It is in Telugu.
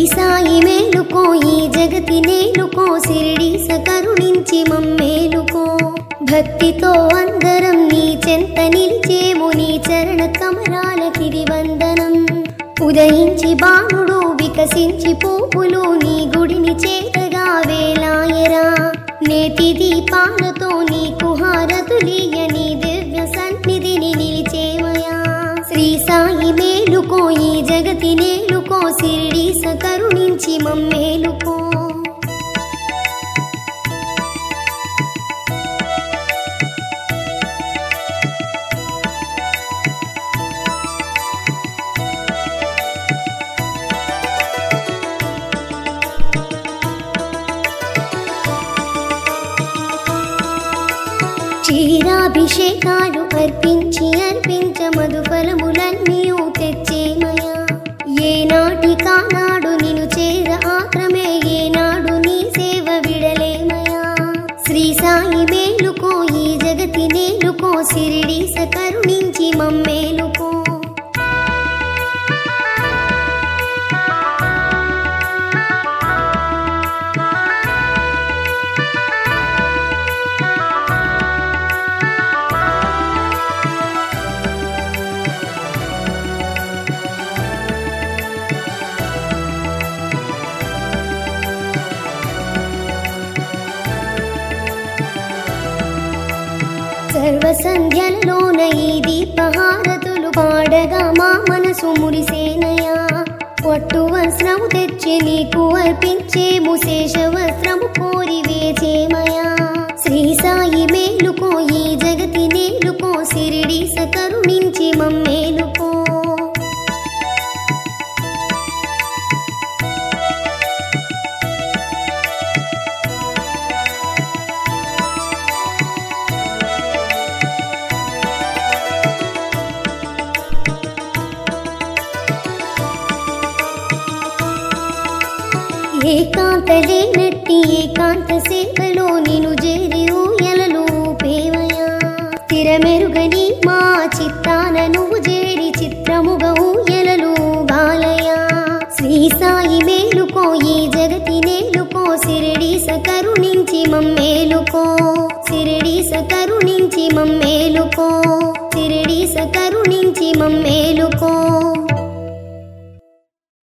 సాయి మేలుకో ఈ జగతి నేలుకో సిరిడి సకరుణించి మమ్మేలుకో భక్తితో అందరం నీ చెంత నిలిచేము నీ చరణ కమరాలకిది వందనం ఉదయించి బాణుడు వికసించి పూపులు నీ గుడిని చేరగా వేలాయరా నేతి దీపాలతో నీకు హారతులీయ నీ దివ్య సన్నిధిని నిలిచేమయా శ్రీ సాయి మేలుకో ఈ జగతి నేలుకో సిరిడి సకరుణించి మమ్మేలుకో క్షీరాభిషేకాలు అర్పించి అర్పించ మధుఫలములన్నీయు తెచ్చేమయా ఏనాటి కానాడు నిను చేర ఆక్రమే ఏనాడు నీ సేవ విడలేమయా శ్రీ సాయి మేలుకో ఈ జగతి నేలుకో సిరిడి సకరుణించి మమ్మేలుకో సర్వ సంధ్యలలోన ఈ దీపహారతులు పాడగా మా మనసు మురిసేనయా పట్టు వస్త్రము తెచ్చి నీకు అర్పించేము శేష వస్త్రము కోరి వేచేమయా శ్రీ సాయి మేలుకో ఈ జగతి నేలుకో సిరిడి సకరుణించి మమ్మేలుకో ఏకాంత లేనట్టి ఏకాంత సేవలో నిను చేరి ఊయలలు పేవయా స్థిరమెరుగని మా చిత్తాన నువ్వు చేరి చిత్రముగా ఊయలలు బాలయా శ్రీ సాయి మేలుకో ఈ జగతి నేలుకో సిరిడి సకరుణించి మమ్మేలుకో సిరిడి సకరుణించి మమ్మేలుకో సిరిడి సకరుణించి మమ్మే